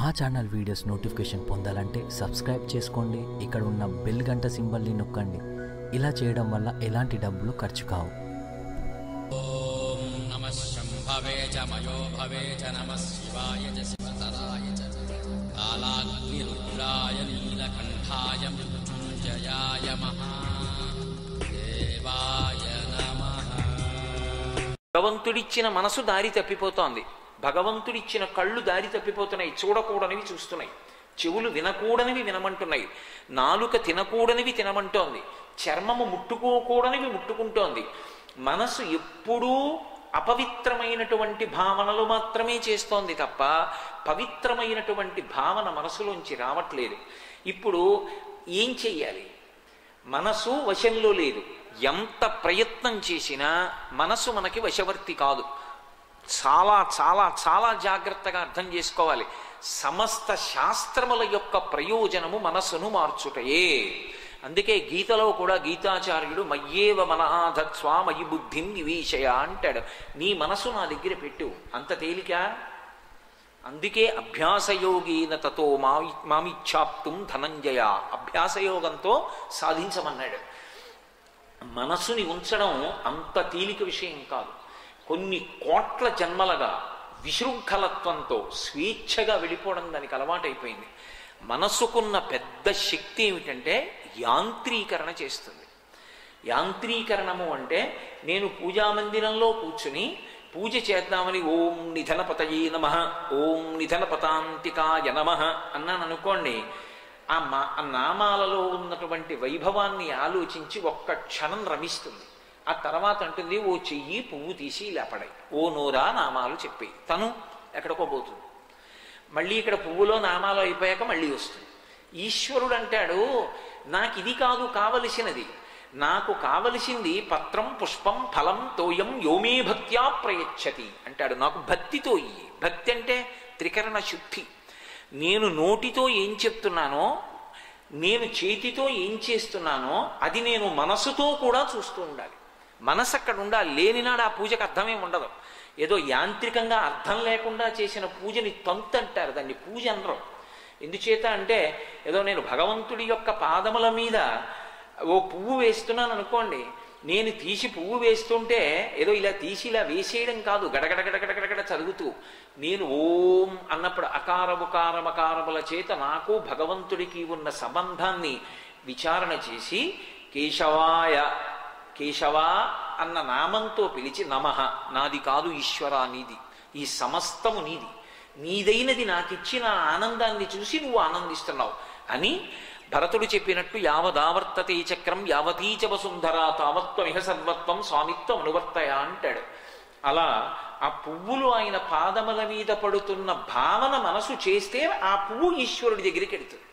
మా channel videos notification పొందాలంటే subscribe చేసుకోండి ఇక్కడ ఉన్న బెల్ గంట సింబల్ని నొక్కండి ఇలా చేయడం వల్ల ఎలాంటి డబ్బులు ఖర్చు కావు ॐ नमः शम्भवे च मयो भवे च नमः शिवाय च शिवतराय च कालाग्निरुद्राय नीलकण्ठाय मृत्युञ्जयाय महादेवाय नमः భగవంతుడిచ్చిన మనసు దారి తప్పిపోతోంది భగవంతుడిచ్చిన కళ్ళు దారి తప్పిపోతున్నాయి చూడకూడనివి చూస్తున్నాయి చెవులు వినకూడనివి వినమంటున్నాయి నాలుక తినకూడనివి తినమంటోంది చర్మము ముట్టుకోకూడనివి ముట్టుకుంటోంది మనసు ఎప్పుడూ అపవిత్రమైనటువంటి భావనలు మాత్రమే చేస్తోంది తప్ప పవిత్రమైనటువంటి భావన మనసులోంచి రావట్లేదు ఇప్పుడు ఏం చెయ్యాలి మనసు వశంలో లేదు ఎంత ప్రయత్నం చేసినా మనసు మనకి వశవర్తి కాదు చాలా చాలా చాలా జాగ్రత్తగా అర్థం చేసుకోవాలి సమస్త శాస్త్రముల యొక్క ప్రయోజనము మనస్సును మార్చుటయే అందుకే గీతలో కూడా గీతాచార్యుడు మయ్యేవ మనహాధత్స్వ మయి బుద్ధిం నివీషయ అంటాడు నీ మనసు నా దగ్గర పెట్టు అంత తేలిక అందుకే అభ్యాసయోగీన తతో మా మామిచ్ఛాప్తుం ధనంజయ అభ్యాసయోగంతో సాధించమన్నాడు మనసుని ఉంచడం అంత తేలిక విషయం కాదు కొన్ని కోట్ల జన్మలుగా విశృంఖలత్వంతో స్వేచ్ఛగా వెళ్ళిపోవడం దానికి అలవాటైపోయింది మనసుకున్న పెద్ద శక్తి ఏమిటంటే యాంత్రీకరణ చేస్తుంది యాంత్రీకరణము అంటే నేను పూజా మందిరంలో కూర్చుని పూజ చేద్దామని ఓం నిధనపతయే నమ ఓం నిధనపతాంతికాయ నమ అన్నాను అనుకోండి ఆ మా ఆ నామాలలో ఉన్నటువంటి వైభవాన్ని ఆలోచించి ఒక్క క్షణం రమిస్తుంది ఆ తర్వాత అంటుంది ఓ చెయ్యి పువ్వు తీసి లేపడాయి ఓ నోరా నామాలు చెప్పి తను ఎక్కడికో పోతుంది మళ్ళీ ఇక్కడ పువ్వులో నామాలు అయిపోయాక మళ్ళీ వస్తుంది ఈశ్వరుడు అంటాడు నాకు ఇది కాదు కావలసినది నాకు కావలసింది పత్రం పుష్పం ఫలం తోయం యోమే భక్త్యా ప్రయచ్చతి అంటాడు నాకు భక్తితో ఇయ్యి భక్తి అంటే త్రికరణ శుద్ధి నేను నోటితో ఏం చెప్తున్నానో నేను చేతితో ఏం చేస్తున్నానో అది నేను మనసుతో కూడా చూస్తూ ఉండాలి మనసు అక్కడ ఉండాలి లేనినాడు ఆ పూజకు అర్థమే ఉండదు ఏదో యాంత్రికంగా అర్థం లేకుండా చేసిన పూజని తంతు అంటారు దాన్ని పూజ అనరు ఎందుచేత అంటే ఏదో నేను భగవంతుడి యొక్క పాదముల మీద ఓ పువ్వు వేస్తున్నాను అనుకోండి నేను తీసి పువ్వు వేస్తుంటే ఏదో ఇలా తీసి ఇలా వేసేయడం కాదు గడగడ గడగడ గడగడ చదువుతూ నేను ఓం అన్నప్పుడు అకారముకారమకారముల చేత నాకు భగవంతుడికి ఉన్న సంబంధాన్ని విచారణ చేసి కేశవాయ కేశవ అన్న నామంతో పిలిచి నమః నాది కాదు ఈశ్వర నీది ఈ సమస్తము నీది నీదైనది నాకిచ్చిన ఆనందాన్ని చూసి నువ్వు ఆనందిస్తున్నావు అని భరతుడు చెప్పినట్టు యావదావర్తతే చక్రం యావతీచ వసుంధర తావత్వమిహ సర్వత్వం స్వామిత్వం అనువర్తయ అంటాడు అలా ఆ పువ్వులు ఆయన పాదముల మీద పడుతున్న భావన మనసు చేస్తే ఆ పువ్వు ఈశ్వరుడి దగ్గరికి వెడుతుంది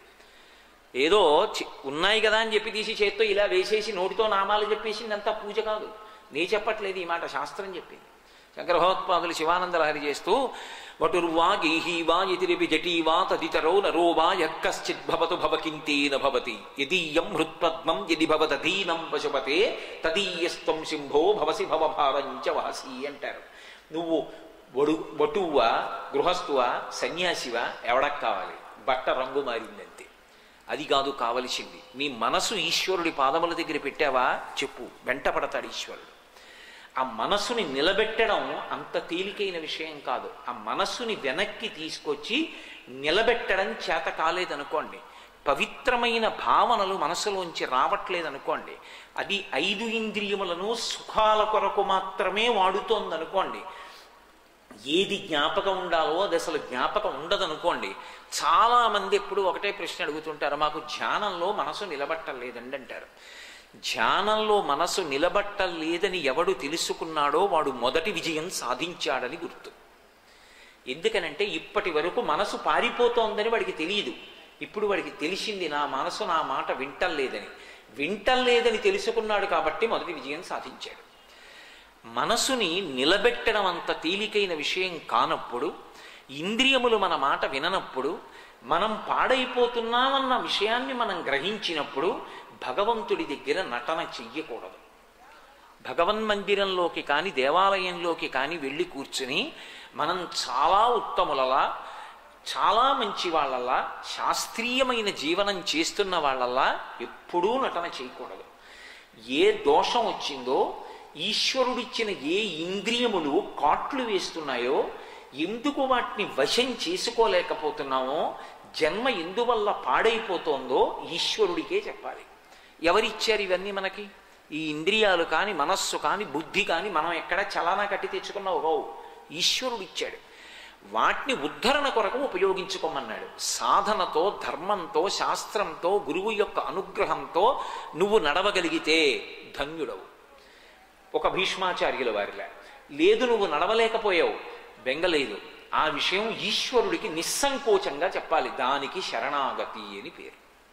ఏదో చి- ఉన్నాయి కదా అని చెప్పి తీసి చేత్తో ఇలా వేసేసి నోటితో నామాలు చెప్పేసింది అంతా పూజ కాదు నే చెప్పట్లేదు ఈ మాట శాస్త్రం చెప్పింది శంకర భగవత్పాదులు శివానందలహరి చేస్తూ వటుర్వా గేహీ వా యతిరిపి జటీ వా తదితరో నరో వా యక్కశ్చిత్ భవతు భవకింతేన భవతి యదీయం హృత్పద్మం యది భవదధీనం పశుపతే తదీయస్త్వం శంభో భవసి భవభారంచ వహసి అంటారు నువ్వు వడు వటువా గృహస్థువా సన్యాసివా ఎవడకు కావాలి బట్ట రంగు మారిందంతే అది కాదు కావలసింది నీ మనసు ఈశ్వరుడి పాదముల దగ్గర పెట్టావా చెప్పు వెంట పడతాడు ఈశ్వరుడు ఆ మనస్సుని నిలబెట్టడం అంత తేలికైన విషయం కాదు ఆ మనస్సుని వెనక్కి తీసుకొచ్చి నిలబెట్టడం చేత కాలేదనుకోండి పవిత్రమైన భావనలు మనసులోంచి రావట్లేదనుకోండి అది ఐదు ఇంద్రియములను సుఖాల కొరకు మాత్రమే వాడుతోందనుకోండి ఏది జ్ఞాపకం ఉండాలో అది అసలు జ్ఞాపకం ఉండదనుకోండి చాలా మంది ఎప్పుడు ఒకటే ప్రశ్న అడుగుతుంటారు మాకు ధ్యానంలో మనసు నిలబట్టలేదండి అంటారు ధ్యానంలో మనసు నిలబట్టలేదని ఎవడు తెలుసుకున్నాడో వాడు మొదటి విజయం సాధించాడని గుర్తు ఎందుకనంటే ఇప్పటి వరకు మనసు పారిపోతోందని వాడికి తెలియదు ఇప్పుడు వాడికి తెలిసింది నా మనసు నా మాట వింటల్లేదని వింటల్లేదని తెలుసుకున్నాడు కాబట్టి మొదటి విజయం సాధించాడు మనసుని నిలబెట్టడం అంత తేలికైన విషయం కానప్పుడు ఇంద్రియములు మన మాట విననప్పుడు మనం పాడైపోతున్నామన్న విషయాన్ని మనం గ్రహించినప్పుడు భగవంతుడి దగ్గర నటన చెయ్యకూడదు భగవన్మందిరంలోకి కానీ దేవాలయంలోకి కానీ వెళ్ళి కూర్చుని మనం చాలా ఉత్తములలా చాలా మంచి వాళ్ళల్లా శాస్త్రీయమైన జీవనం చేస్తున్న వాళ్ళల్లా ఎప్పుడూ నటన చేయకూడదు ఏ దోషం వచ్చిందో ఈశ్వరుడిచ్చిన ఏ ఇంద్రియములు కాట్లు వేస్తున్నాయో ఎందుకు వాటిని వశం చేసుకోలేకపోతున్నామో జన్మ ఎందువల్ల పాడైపోతోందో ఈశ్వరుడికే చెప్పాలి ఎవరిచ్చారు ఇవన్నీ మనకి ఈ ఇంద్రియాలు కానీ మనస్సు కానీ బుద్ధి కానీ మనం ఎక్కడ చలానా కట్టి తెచ్చుకున్నావు ఈశ్వరుడు ఇచ్చాడు వాటిని ఉద్ధరణ కొరకు ఉపయోగించుకోమన్నాడు సాధనతో ధర్మంతో శాస్త్రంతో గురువు యొక్క అనుగ్రహంతో నువ్వు నడవగలిగితే ధన్యుడవు ఒక భీష్మాచార్యుల వారిలా లేదు నువ్వు నడవలేకపోయావు బెంగలేదు ఆ విషయం ఈశ్వరుడికి నిస్సంకోచంగా చెప్పాలి దానికి శరణాగతి అని పేరు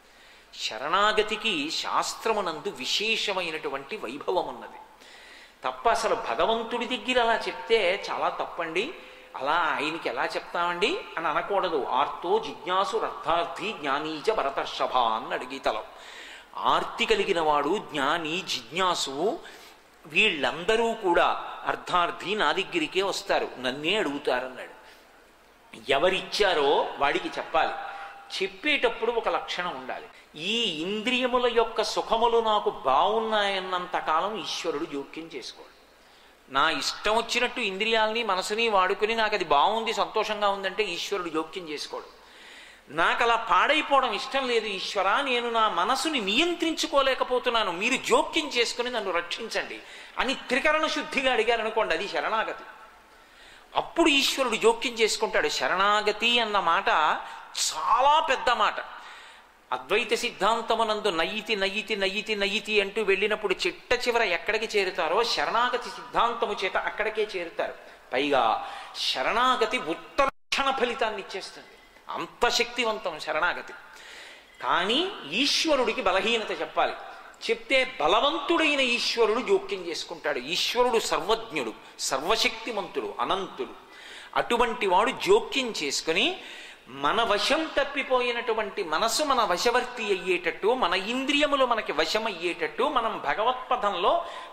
శరణాగతికి శాస్త్రమునందు విశేషమైనటువంటి వైభవం ఉన్నది తప్ప అసలు భగవంతుడి దగ్గర అలా చెప్తే చాలా తప్పండి అలా ఆయనకి ఎలా చెప్తామండి అని అనకూడదు ఆర్తో జిజ్ఞాసు రథార్థి జ్ఞానీచ భరతర్షభ అన్నాడు గీతలో ఆర్తి కలిగిన వాడు జ్ఞాని జిజ్ఞాసు వీళ్ళందరూ కూడా అర్థార్థి నా దగ్గరికే వస్తారు నన్నే అడుగుతారన్నాడు ఎవరిచ్చారో వాడికి చెప్పాలి చెప్పేటప్పుడు ఒక లక్షణం ఉండాలి ఈ ఇంద్రియముల యొక్క సుఖములు నాకు బాగున్నాయన్నంత కాలం ఈశ్వరుడు జోక్యం చేసుకోడు నా ఇష్టం వచ్చినట్టు ఇంద్రియాలని మనసుని వాడుకుని నాకు అది బాగుంది సంతోషంగా ఉందంటే ఈశ్వరుడు జోక్యం చేసుకోడు నాకు అలా పాడైపోవడం ఇష్టం లేదు ఈశ్వర నేను నా మనసుని నియంత్రించుకోలేకపోతున్నాను మీరు జోక్యం చేసుకుని నన్ను రక్షించండి అని త్రికరణ శుద్ధిగా అడిగారు అనుకోండి అది శరణాగతి అప్పుడు ఈశ్వరుడు జోక్యం చేసుకుంటాడు శరణాగతి అన్న మాట చాలా పెద్ద మాట అద్వైత సిద్ధాంతమునందు నయ్యితి నయ్యితి నయ్యితి నయ్యితి అంటూ వెళ్ళినప్పుడు చిట్ట చివర ఎక్కడికి చేరుతారో శరణాగతి సిద్ధాంతము చేత అక్కడికే చేరుతారు పైగా శరణాగతి ఉత్తరక్షణ ఫలితాన్ని ఇచ్చేస్తుంది అంత శక్తివంతం శరణాగతి కానీ ఈశ్వరుడికి బలహీనత చెప్పాలి చెప్తే బలవంతుడైన ఈశ్వరుడు జోక్యం చేసుకుంటాడు ఈశ్వరుడు సర్వజ్ఞుడు సర్వశక్తిమంతుడు అనంతుడు అటువంటి వాడు జోక్యం చేసుకుని మన వశం తప్పిపోయినటువంటి మనసు మన వశవర్తి అయ్యేటట్టు మన ఇంద్రియములు మనకి వశమయ్యేటట్టు మనం భగవత్పథంలో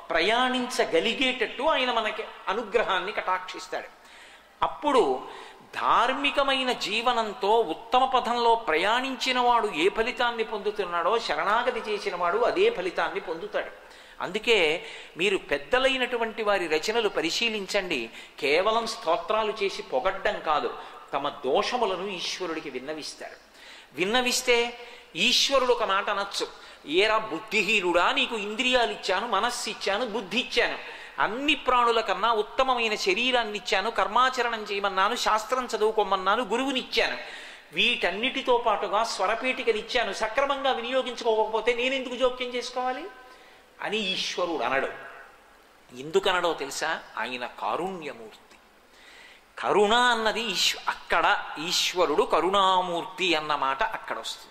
ప్రయాణించగలిగేటట్టు ఆయన మనకి అనుగ్రహాన్ని కటాక్షిస్తాడు అప్పుడు ధార్మికమైన జీవనంతో ఉత్తమ పథంలో ప్రయాణించిన వాడు ఏ ఫలితాన్ని పొందుతున్నాడో శరణాగతి చేసిన వాడు అదే ఫలితాన్ని పొందుతాడు అందుకే మీరు పెద్దలైనటువంటి వారి రచనలు పరిశీలించండి కేవలం స్తోత్రాలు చేసి పొగడ్డం కాదు తమ దోషములను ఈశ్వరుడికి విన్నవిస్తారు విన్నవిస్తే ఈశ్వరుడు ఒక మాట అనొచ్చు ఏరా బుద్ధిహీనుడా నీకు ఇంద్రియాలు ఇచ్చాను మనస్సు ఇచ్చాను బుద్ధి ఇచ్చాను అన్ని ప్రాణుల కన్నా ఉత్తమమైన శరీరాన్ని ఇచ్చాను కర్మాచరణం చేయమన్నాను శాస్త్రం చదువుకోమన్నాను గురువునిచ్చాను వీటన్నిటితో పాటుగా స్వరపేటికనిచ్చాను సక్రమంగా వినియోగించుకోకపోతే నేను ఎందుకు జోక్యం చేసుకోవాలి అని ఈశ్వరుడు అనడు ఎందుకనడో తెలుసా ఆయన కారుణ్యమూర్తి కరుణ అన్నది ఈశ్వ అక్కడ ఈశ్వరుడు కరుణామూర్తి అన్న మాట అక్కడ వస్తుంది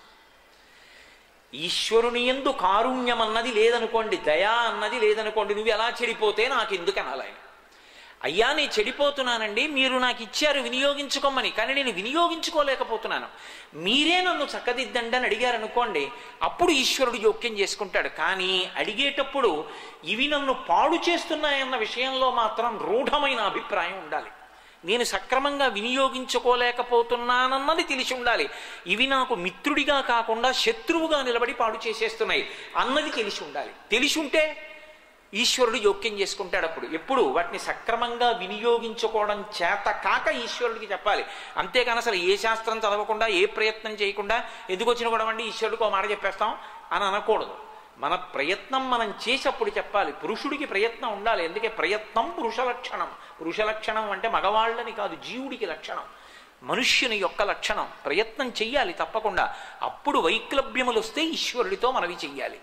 ఈశ్వరుని ఎందు కారుణ్యం అన్నది లేదనుకోండి దయా అన్నది లేదనుకోండి నువ్వు ఎలా చెడిపోతే నాకు ఎందుకు అనాలి ఆయన అయ్యా నేను చెడిపోతున్నానండి మీరు నాకు ఇచ్చారు వినియోగించుకోమని కానీ నేను వినియోగించుకోలేకపోతున్నాను మీరే నన్ను చక్కదిద్దండి అని అడిగారు అనుకోండి అప్పుడు ఈశ్వరుడు జోక్యం చేసుకుంటాడు కానీ అడిగేటప్పుడు ఇవి నన్ను పాడు చేస్తున్నాయన్న విషయంలో మాత్రం రూఢమైన అభిప్రాయం ఉండాలి నేను సక్రమంగా వినియోగించుకోలేకపోతున్నానన్నది తెలిసి ఉండాలి ఇవి నాకు మిత్రుడిగా కాకుండా శత్రువుగా నిలబడి పాడు చేసేస్తున్నాయి అన్నది తెలిసి ఉండాలి తెలిసి ఉంటే ఈశ్వరుడు జోక్యం చేసుకుంటాడు అప్పుడు ఎప్పుడు వాటిని సక్రమంగా వినియోగించుకోవడం చేత కాక ఈశ్వరుడికి చెప్పాలి అంతేకాని అసలు ఏ శాస్త్రం చదవకుండా ఏ ప్రయత్నం చేయకుండా ఎందుకు వచ్చిన కూడా అండి ఈశ్వరుడికి ఒక మాట చెప్పేస్తాం అని అనకూడదు మన ప్రయత్నం మనం చేసేప్పుడు చెప్పాలి పురుషుడికి ప్రయత్నం ఉండాలి ఎందుకే ప్రయత్నం పురుష లక్షణం పురుష లక్షణం అంటే మగవాళ్ళని కాదు జీవుడికి లక్షణం మనుష్యుని యొక్క లక్షణం ప్రయత్నం చెయ్యాలి తప్పకుండా అప్పుడు వైక్లభ్యములు వస్తే ఈశ్వరుడితో మనవి చెయ్యాలి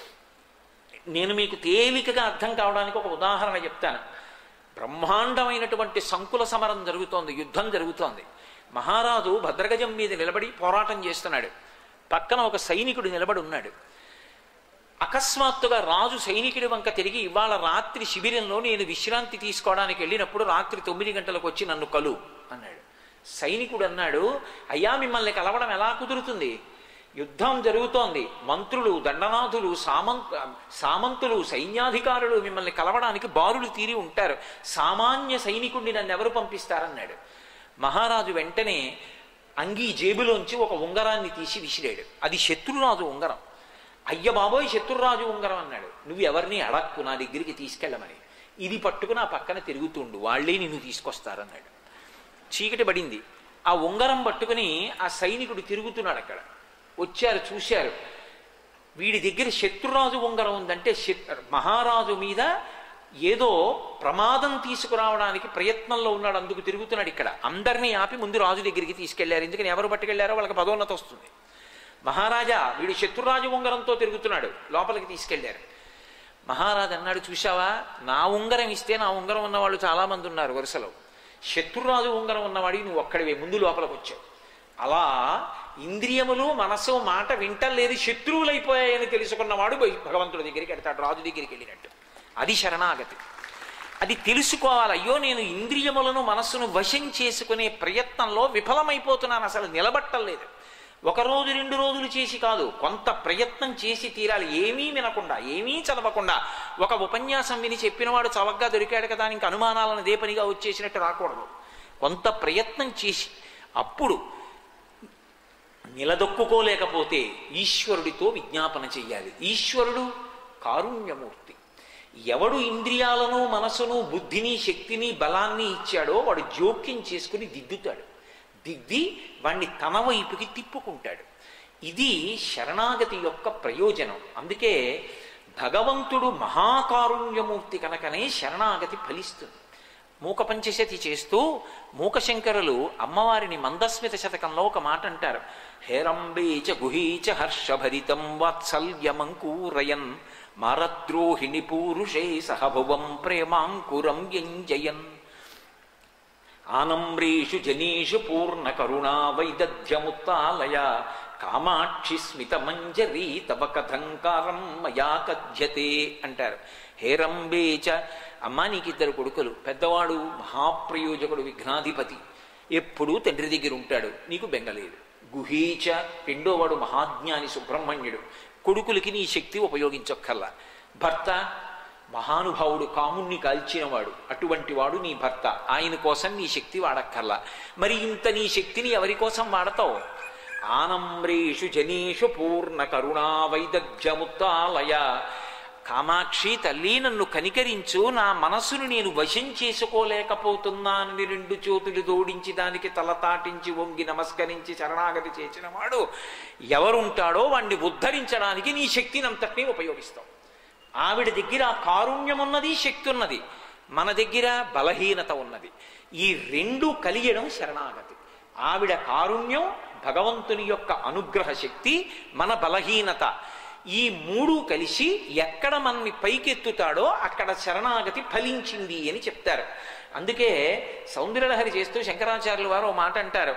నేను మీకు తేలికగా అర్థం కావడానికి ఒక ఉదాహరణ చెప్తాను బ్రహ్మాండమైనటువంటి సంకుల సమరం జరుగుతోంది యుద్ధం జరుగుతోంది మహారాజు భద్రగజం మీద నిలబడి పోరాటం చేస్తున్నాడు పక్కన ఒక సైనికుడు నిలబడి ఉన్నాడు అకస్మాత్తుగా రాజు సైనికుడి వంక తిరిగి ఇవాళ రాత్రి శిబిరంలో నేను విశ్రాంతి తీసుకోవడానికి వెళ్ళినప్పుడు రాత్రి తొమ్మిది గంటలకు వచ్చి నన్ను కలు అన్నాడు సైనికుడు అన్నాడు అయ్యా మిమ్మల్ని కలవడం ఎలా కుదురుతుంది యుద్ధం జరుగుతోంది మంత్రులు దండనాథులు సామంత సామంతులు సైన్యాధికారులు మిమ్మల్ని కలవడానికి బారులు తీరి ఉంటారు సామాన్య సైనికుడిని నన్ను ఎవరు పంపిస్తారన్నాడు మహారాజు వెంటనే అంగీ జేబులోంచి ఒక ఉంగరాన్ని తీసి విసిరాడు అది శత్రురాజు ఉంగరం అయ్య బాబోయ్ శత్రురాజు ఉంగరం అన్నాడు నువ్వు ఎవరిని అడక్కు నా దగ్గరికి తీసుకెళ్ళమని ఇది పట్టుకుని ఆ పక్కన తిరుగుతుండు వాళ్ళే నిన్ను తీసుకొస్తారన్నాడు చీకటి పడింది ఆ ఉంగరం పట్టుకుని ఆ సైనికుడు తిరుగుతున్నాడు అక్కడ వచ్చారు చూశారు వీడి దగ్గర శత్రురాజు ఉంగరం ఉందంటే శత్- మహారాజు మీద ఏదో ప్రమాదం తీసుకురావడానికి ప్రయత్నంలో ఉన్నాడు అందుకు తిరుగుతున్నాడు ఇక్కడ అందరినీ ఆపి ముందు రాజు దగ్గరికి తీసుకెళ్లారు ఎందుకని ఎవరు పట్టుకెళ్లారో వాళ్ళకి పదోన్నత వస్తుంది మహారాజా వీడు శత్రురాజు ఉంగరంతో తిరుగుతున్నాడు లోపలికి తీసుకెళ్లారు మహారాజు అన్నాడు చూశావా నా ఉంగరం ఇస్తే నా ఉంగరం ఉన్న వాళ్ళు చాలా మంది ఉన్నారు వరుసలో శత్రురాజు ఉంగరం ఉన్నవాడి నువ్వు ఒక్కడివే ముందు లోపలికి వచ్చావు అలా ఇంద్రియములు మనసు మాట వింటలేదు శత్రువులైపోయాయని తెలుసుకున్నవాడు పోయి భగవంతుడి దగ్గరికి వెళ్తాడు రాజు దగ్గరికి వెళ్ళినట్టు అది శరణాగతి అది తెలుసుకోవాలి అయ్యో నేను ఇంద్రియములను మనస్సును వశం చేసుకునే ప్రయత్నంలో విఫలమైపోతున్నాను అసలు నిలబట్టలేదు ఒక రోజు రెండు రోజులు చేసి కాదు కొంత ప్రయత్నం చేసి తీరాలి ఏమీ వినకుండా ఏమీ చదవకుండా ఒక ఉపన్యాసం విని చెప్పినవాడు చవగ్గా దొరికాడు కదా ఇంక అనుమానాలను దేపనిగా వచ్చేసినట్టు రాకూడదు కొంత ప్రయత్నం చేసి అప్పుడు నిలదొక్కుకోలేకపోతే ఈశ్వరుడితో విజ్ఞాపన చెయ్యాలి ఈశ్వరుడు కారుణ్యమూర్తి ఎవడు ఇంద్రియాలను మనసును బుద్ధిని శక్తిని బలాన్ని ఇచ్చాడో వాడు జోక్యం చేసుకుని దిద్దుతాడు దిద్ది వాణ్ణి తన వైపుకి తిప్పుకుంటాడు ఇది శరణాగతి యొక్క ప్రయోజనం అందుకే భగవంతుడు మహాకారుణ్యమూర్తి కనుకనే శరణాగతి ఫలిస్తుంది మూక పంచశతి చేస్తూ మూకశంకరులు అమ్మవారిని మందస్మిత శతకంలో ఒక మాట అంటారు హేరంబేచ గుహీచ హర్షభరితం వాత్సల్యమంకూరయన్ మరద్రోహిణి పూరుషే సహభువం ప్రేమాంకురం యంజయన్ ఆనమ్రేషు జనేషు పూర్ణ కరుణా వైదధ్యముత్తాలయ కామాక్షి స్మిత మంజరీ తవ కథంకారం మయా కథ్యతే అంటారు హేరంబేచ అమ్మా నీకిద్దరు కొడుకులు పెద్దవాడు మహాప్రయోజకుడు విఘ్నాధిపతి ఎప్పుడూ తండ్రి దగ్గర ఉంటాడు నీకు బెంగలేదు గుహీచ రెండోవాడు మహాజ్ఞాని సుబ్రహ్మణ్యుడు కొడుకులకి నీ శక్తి ఉపయోగించక్కర్లా భర్త మహానుభావుడు కాముణ్ణి కాల్చినవాడు అటువంటి వాడు నీ భర్త ఆయన కోసం నీ శక్తి వాడక్కర్లా మరి ఇంత నీ శక్తిని ఎవరి కోసం వాడతావు ఆనమ్రేషు జనేషు పూర్ణ కరుణా వైదగ్ధ్యముత్తాలయ కామాక్షి తల్లి నన్ను కనికరించు నా మనస్సును నేను వశం చేసుకోలేకపోతున్నానని రెండు చేతులు జోడించి దానికి తల తాటించి వంగి నమస్కరించి శరణాగతి చేసిన వాడు ఎవరుంటాడో వాణ్ణి ఉద్ధరించడానికి నీ శక్తిని అంతటినీ ఉపయోగిస్తావు ఆవిడ దగ్గర కారుణ్యం ఉన్నది శక్తి ఉన్నది మన దగ్గర బలహీనత ఉన్నది ఈ రెండు కలియడం శరణాగతి ఆవిడ కారుణ్యం భగవంతుని యొక్క అనుగ్రహ శక్తి మన బలహీనత ఈ మూడు కలిసి ఎక్కడ మనని పైకెత్తుతాడో అక్కడ శరణాగతి ఫలించింది అని చెప్తారు అందుకే సౌందర్యలహరి చేస్తూ శంకరాచార్యుల వారు ఓ మాట అంటారు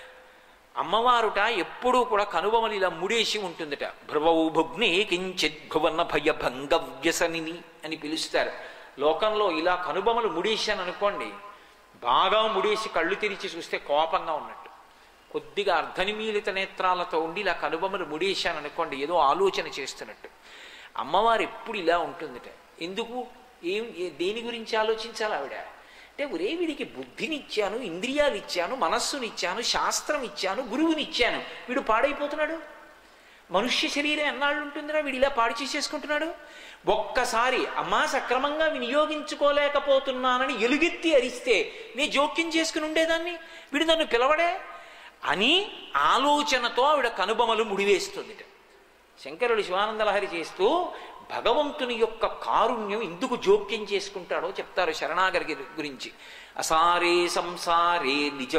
అమ్మవారుట ఎప్పుడూ కూడా కనుబొమలు ఇలా ముడేసి ఉంటుందట భ్రువౌ భుగ్నే కించిత్ భువన భయ భంగ వ్యసనిని అని పిలుస్తారు లోకంలో ఇలా కనుబొమలు ముడేశాను అనుకోండి బాగా ముడేసి కళ్ళు తెరిచి చూస్తే కోపంగా ఉన్నట్టు కొద్దిగా అర్ధనిమీలిత నేత్రాలతో ఉండి ఇలా కనుబొమలు ముడేశాను అనుకోండి ఏదో ఆలోచన చేస్తున్నట్టు అమ్మవారు ఎప్పుడు ఇలా ఉంటుందట ఎందుకు ఏం ఏ- దేని గురించి ఆలోచించాలి ఆవిడ అంటే ఒరే వీడికి బుద్ధినిచ్చాను ఇంద్రియాలు ఇచ్చాను మనస్సునిచ్చాను శాస్త్రం ఇచ్చాను గురువునిచ్చాను వీడు పాడైపోతున్నాడు మనుష్య శరీరం ఎన్నాళ్ళు ఉంటుందిరా వీడు ఇలా పాడు చేసేసుకుంటున్నాడు ఒక్కసారి అమ్మా సక్రమంగా వినియోగించుకోలేకపోతున్నానని ఎలుగెత్తి అరిస్తే నీ జోక్యం చేసుకుని ఉండేదాన్ని వీడు నన్ను పిలవడే అని ఆలోచనతో ఆవిడ కనుబొమలు ముడివేస్తుందిట శంకరుడు శివానందలహరి చేస్తూ భగవంతుని యొక్క కారుణ్యం ఎందుకు జోక్యం చేసుకుంటాడో చెప్తారు శరణాగరి గురించి అసారే సంసారే నిజ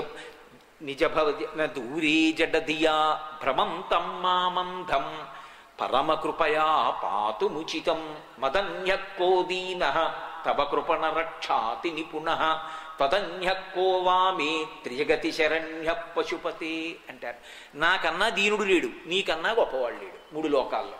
నిజభవ దూరే జడదియా భ్రమంతం మామంధం పరమకృపయా పాతుముచితం మదన్యకోదీన తవ కృపణ రక్షాతి నిపుణ తదన్యకో వామే త్రిజగతి శరణ్య పశుపతే అంటారు నాకన్నా దీనుడు లేడు నీకన్నా గొప్పవాడు లేడు మూడు లోకాల్లో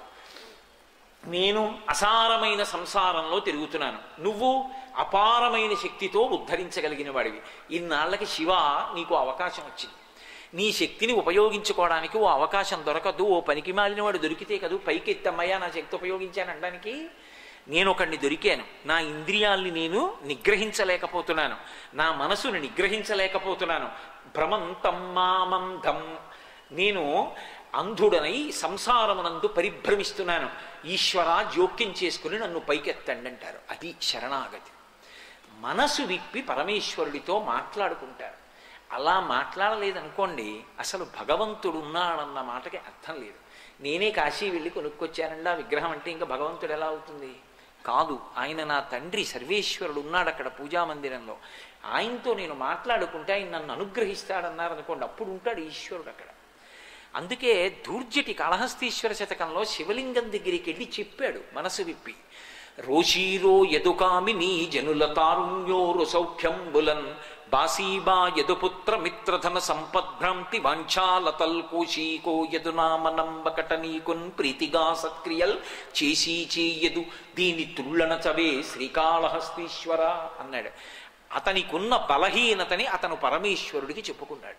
నేను అసారమైన సంసారంలో తిరుగుతున్నాను నువ్వు అపారమైన శక్తితో ఉద్ధరించగలిగిన వాడివి ఇన్నాళ్ళకి శివ నీకు అవకాశం వచ్చింది నీ శక్తిని ఉపయోగించుకోవడానికి ఓ అవకాశం దొరకదు ఓ పనికి మాలిన వాడు దొరికితే కదూ పైకి ఎత్తమ్మయ్యా నా శక్తి ఉపయోగించాను అనడానికి నేను ఒకడిని దొరికాను నా ఇంద్రియాల్ని నేను నిగ్రహించలేకపోతున్నాను నా మనసుని నిగ్రహించలేకపోతున్నాను భ్రమంతం మామంధం నేను అంధుడనై సంసారమునందు పరిభ్రమిస్తున్నాను ఈశ్వర జోక్యం చేసుకుని నన్ను పైకెత్తండి అంటారు అది శరణాగతి మనసు విప్పి పరమేశ్వరుడితో మాట్లాడుకుంటారు అలా మాట్లాడలేదనుకోండి అసలు భగవంతుడు ఉన్నాడన్న మాటకి అర్థం లేదు నేనే కాశీ వెళ్ళి కొనుక్కొచ్చానండి ఆ విగ్రహం అంటే ఇంకా భగవంతుడు ఎలా అవుతుంది కాదు ఆయన నా తండ్రి సర్వేశ్వరుడు ఉన్నాడు అక్కడ పూజా మందిరంలో ఆయనతో నేను మాట్లాడుకుంటే ఆయన నన్ను అనుగ్రహిస్తాడన్నారు అనుకోండి అప్పుడు ఉంటాడు ఈశ్వరుడు అక్కడ అందుకే దూర్జటి కాళహస్తీశ్వర శతకంలో శివలింగం దగ్గరికి వెళ్ళి చెప్పాడు మనసు విప్పి రోషీరో యదుకామిని జనుల తారుణ్యోరు సౌఖ్యంబులన్ బాసీబా యదుపుత్ర మిత్రధన సంపద్భ్రాంతి వాంఛాలతల్ కోశీకో యదునామనంబకట నీకున్ ప్రీతిగా సత్క్రియల్ చేసీ చేయదు దీని తుళ్ళన చవే శ్రీకాళహస్తీశ్వర అన్నాడు అతనికున్న బలహీనతని అతను పరమేశ్వరుడికి చెప్పుకున్నాడు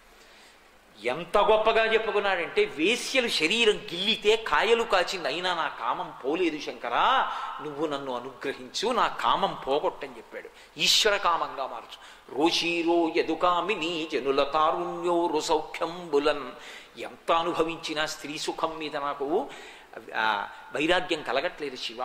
ఎంత గొప్పగా చెప్పుకున్నాడంటే వేశ్యలు శరీరం గిల్లితే కాయలు కాచింది అయినా నా కామం పోలేదు శంకరా నువ్వు నన్ను అనుగ్రహించు నా కామం పోగొట్టని చెప్పాడు ఈశ్వర కామంగా మార్చు రోషీరో యదుకామిని జనుల తారుణ్యో రుసౌఖ్యంబులన్ ఎంత అనుభవించినా స్త్రీ సుఖం మీద నాకు ఆ, వైరాగ్యం కలగట్లేదు శివ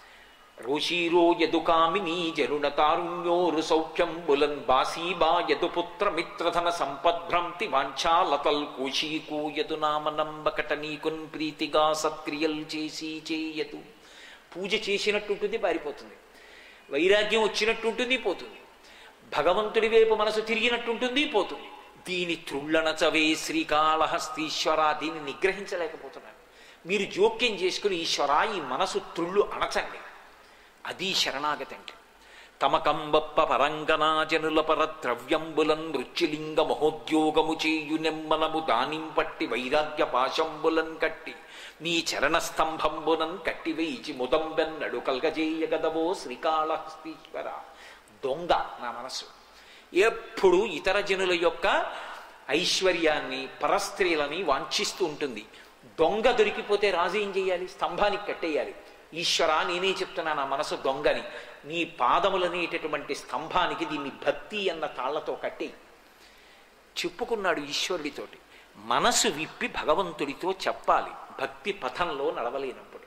రోషీరో యదుకామిని జరుణ తారుణ్యోరు సౌఖ్యం బులన్ బాసీబా యదుపుత్ర మిత్రధన సంపద్భ్రంతి వాంఛాలతల్ కోశీకూ యదునామనంబకట నీకున్ ప్రీతిగా సత్క్రియల్ చేసి చేయదు పూజ చేసినట్టుంటుంది పారిపోతుంది వైరాగ్యం వచ్చినట్టుంటుంది పోతుంది భగవంతుడి వైపు మనసు తిరిగినట్టుంటుంది పోతుంది దీని త్రుళ్ళన చవే శ్రీకాళహస్తీశ్వర దీన్ని నిగ్రహించలేకపోతున్నాను మీరు జోక్యం చేసుకుని ఈశ్వర ఈ మనసు త్రుళ్ళు అణచండి అది శరణాగతి అంటే తమకంబప్ప పరంగనాజనుల పర ద్రవ్యంబులన్ మృత్యులింగ మహోద్యోగము చేయు నెమ్మనము దానింపట్టి వైరాగ్య పాశంబులన్ కట్టి నీ చరణ స్తంభంబునన్ కట్టి వేయిచి ముదంబెన్నడు కల్గజేయగదవో శ్రీకాళహస్తీశ్వర దొంగ నా మనసు ఎప్పుడు ఇతర జనుల యొక్క ఐశ్వర్యాన్ని పరస్త్రీలని వాంఛిస్తూ ఉంటుంది దొంగ దొరికిపోతే రాజు ఏం చేయాలి స్తంభానికి కట్టేయాలి ఈశ్వర నేనే చెప్తున్నా నా మనసు దొంగని నీ పాదములనేటటువంటి స్తంభానికి దీన్ని భక్తి అన్న తాళ్లతో కట్టేయి చెప్పుకున్నాడు ఈశ్వరుడితోటి మనసు విప్పి భగవంతుడితో చెప్పాలి భక్తి పథంలో నడవలేనప్పుడు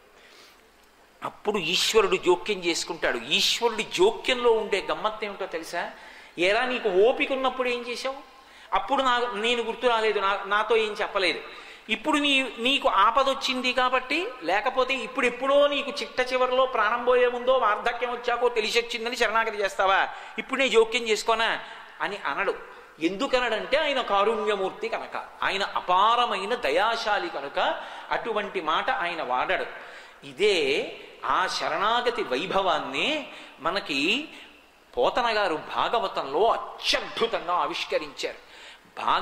అప్పుడు ఈశ్వరుడు జోక్యం చేసుకుంటాడు ఈశ్వరుడి జోక్యంలో ఉండే గమ్మత్తు ఏమిటో తెలుసా ఏరా నీకు ఓపిక ఉన్నప్పుడు ఏం చేశావు అప్పుడు నా నేను గుర్తు రాలేదు నా నాతో ఏం చెప్పలేదు ఇప్పుడు నీ నీకు ఆపద వచ్చింది కాబట్టి లేకపోతే ఇప్పుడు ఎప్పుడో నీకు చిట్ట చివరిలో ప్రాణం పోయే ముందో వార్ధక్యం వచ్చాకో తెలిసి వచ్చిందని శరణాగతి చేస్తావా ఇప్పుడు నేను జోక్యం చేసుకోనా అని అనడు ఎందుకనడంటే ఆయన కారుణ్యమూర్తి కనుక ఆయన అపారమైన దయాశాలి కనుక అటువంటి మాట ఆయన వాడడు ఇదే ఆ శరణాగతి వైభవాన్ని మనకి పోతన గారు భాగవతంలో అత్యద్భుతంగా ఆవిష్కరించారు భా